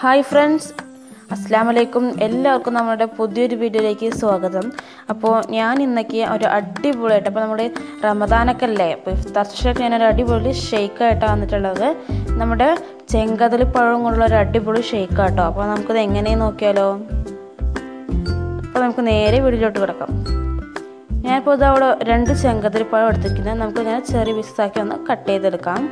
hi friends അസ്സാം വലൈക്കും എല്ലാവർക്കും നമ്മുടെ പുതിയൊരു വീഡിയോയിലേക്ക് സ്വാഗതം അപ്പോൾ ഞാൻ ഇന്നൊക്കെ ഒരു അടിപൊളിയായിട്ട് അപ്പോൾ നമ്മുടെ റമദാനൊക്കെ അല്ലേ അപ്പോൾ ഇഫ്താർ സ്പെഷ്യലൊക്കെ ഞാനൊരു അടിപൊളി ഷെയ്ക്കായിട്ടാണ് വന്നിട്ടുള്ളത് നമ്മുടെ ചെങ്കതലി പഴം കൊണ്ടുള്ള ഒരു അടിപൊളി ഷെയ്ക്ക് കേട്ടോ അപ്പോൾ നമുക്കിത് എങ്ങനെയെന്ന് നോക്കിയാലോ അപ്പോൾ നമുക്ക് നേരെ വീഡിയോയിലോട്ട് കിടക്കാം ഞാനിപ്പോൾ ഇത് അവിടെ രണ്ട് ചെങ്കതലി പഴം എടുത്തിരിക്കുന്നത് നമുക്കിങ്ങനെ ചെറിയ പീസാക്കി ഒന്ന് കട്ട് ചെയ്തെടുക്കാം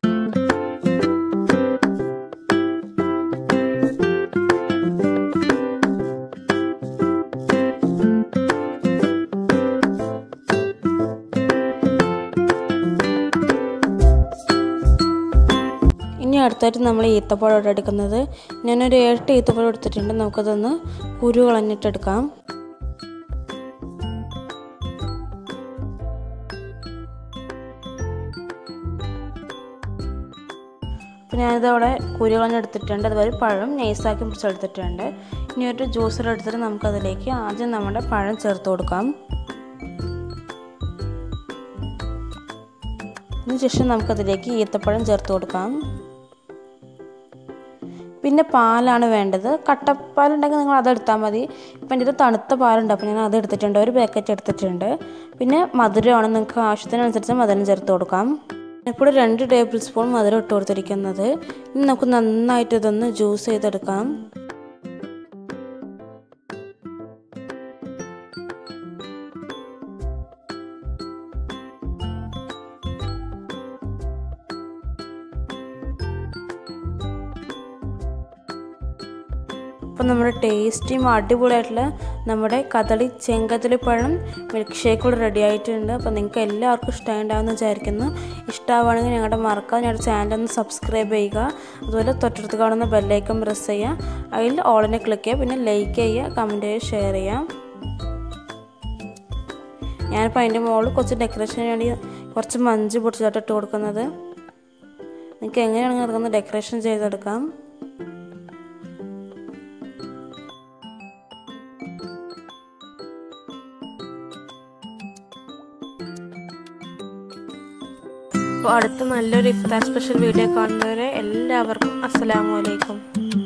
ഇനി അടുത്തായിട്ട് നമ്മൾ ഈത്തപ്പഴം എടുക്കുന്നത് ഞാനൊരു ഏട്ട് ഈത്തപ്പഴം എടുത്തിട്ടുണ്ട് നമുക്കതൊന്ന് കുരു കളഞ്ഞിട്ടെടുക്കാം അപ്പോൾ ഞാനിത് അവിടെ കുരു കളഞ്ഞെടുത്തിട്ടുണ്ട് അതുപോലെ പഴം നൈസാക്കി മുറിച്ചെടുത്തിട്ടുണ്ട് ഇനി ഒരു ജ്യൂസർ എടുത്തിട്ട് നമുക്കതിലേക്ക് ആദ്യം നമ്മുടെ പഴം ചേർത്ത് കൊടുക്കാം അതിനുശേഷം നമുക്കതിലേക്ക് ഈത്തപ്പഴം ചേർത്ത് കൊടുക്കാം പിന്നെ പാലാണ് വേണ്ടത് കട്ടപ്പാലുണ്ടെങ്കിൽ നിങ്ങൾ അതെടുത്താൽ മതി ഇപ്പം എൻ്റെ തണുത്ത പാലുണ്ട് അപ്പോൾ ഞാൻ അത് എടുത്തിട്ടുണ്ട് ഒരു പാക്കറ്റ് എടുത്തിട്ടുണ്ട് പിന്നെ മധുരമാണ് നിങ്ങൾക്ക് ആവശ്യത്തിനനുസരിച്ച് മധുരം ചേർത്ത് കൊടുക്കാം ഇപ്പോൾ രണ്ട് ടേബിൾ സ്പൂൺ മധുരം ഇട്ട് കൊടുത്തിരിക്കുന്നത് ഇനി നമുക്ക് നന്നായിട്ട് ഇതൊന്ന് ജ്യൂസ് ചെയ്തെടുക്കാം അപ്പം നമ്മുടെ ടേസ്റ്റിയും അടിപൊളിയായിട്ടുള്ള നമ്മുടെ കദളി ചെങ്കതളിപ്പഴം മിൽക്ക് ഷേക്ക് കൂടെ റെഡി ആയിട്ടുണ്ട് അപ്പോൾ നിങ്ങൾക്ക് എല്ലാവർക്കും ഇഷ്ടമായിട്ടുണ്ടാവുമെന്ന് വിചാരിക്കുന്നു ഇഷ്ടമാവുകയാണെങ്കിൽ ഞങ്ങളുടെ മറക്കാതെ ഞങ്ങളുടെ ചാനൽ ഒന്ന് സബ്സ്ക്രൈബ് ചെയ്യുക അതുപോലെ തൊട്ടടുത്ത് കാണുന്ന ബെല്ലൈക്കൺ പ്രസ് ചെയ്യുക അതിൽ ഓളിനെ ക്ലിക്ക് ചെയ്യുക പിന്നെ ലൈക്ക് ചെയ്യുക കമൻറ്റ് ചെയ്യുക ഷെയർ ചെയ്യാം ഞാനിപ്പോൾ അതിൻ്റെ മുകളിൽ കുറച്ച് ഡെക്കറേഷന് വേണ്ടി കുറച്ച് മഞ്ച് പൊടിച്ചിട്ട് ഇട്ട് കൊടുക്കുന്നത് നിങ്ങൾക്ക് എങ്ങനെയാണെങ്കിൽ അതൊന്ന് ഡെക്കറേഷൻ ചെയ്തെടുക്കാം അപ്പോൾ അടുത്ത നല്ലൊരു ഇഫ്താർ സ്പെഷ്യൽ വീഡിയോ കാണുന്നവരെ എല്ലാവർക്കും അസ്സലാമു അലൈക്കും